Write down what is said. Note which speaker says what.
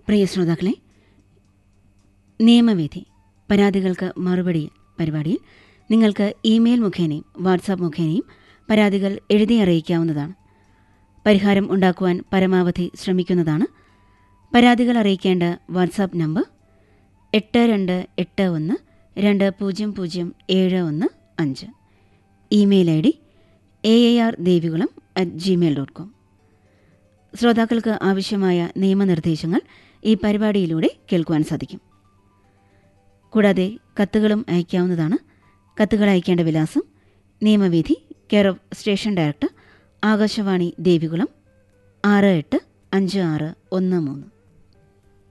Speaker 1: പ്രിയ ശ്രോതാക്കളെ നിയമവിധി പരാതികൾക്ക് മറുപടി പരിപാടിയിൽ നിങ്ങൾക്ക് ഇമെയിൽ മുഖേനയും വാട്സാപ്പ് മുഖേനയും പരാതികൾ എഴുതി അറിയിക്കാവുന്നതാണ് പരിഹാരം ഉണ്ടാക്കുവാൻ പരമാവധി ശ്രമിക്കുന്നതാണ് പരാതികൾ അറിയിക്കേണ്ട വാട്സാപ്പ് നമ്പർ എട്ട് രണ്ട് എട്ട് ഒന്ന് രണ്ട് പൂജ്യം പൂജ്യം ഏഴ് ഒന്ന് അഞ്ച് email I D A A R Devikulam at Gmail dot com ശ്രോതാക്കൾക്ക് ആവശ്യമായ നിയമനിർദ്ദേശങ്ങൾ ഈ പരിപാടിയിലൂടെ കേൾക്കുവാൻ സാധിക്കും കൂടാതെ കത്തുകളും അയക്കാവുന്നതാണ് കത്തുകൾ അയക്കേണ്ട വിലാസം നിയമവിധി care of station director Akashvani Devikulam ആറ് എട്ട് അഞ്ച് ആറ് ഒന്ന് മൂന്ന്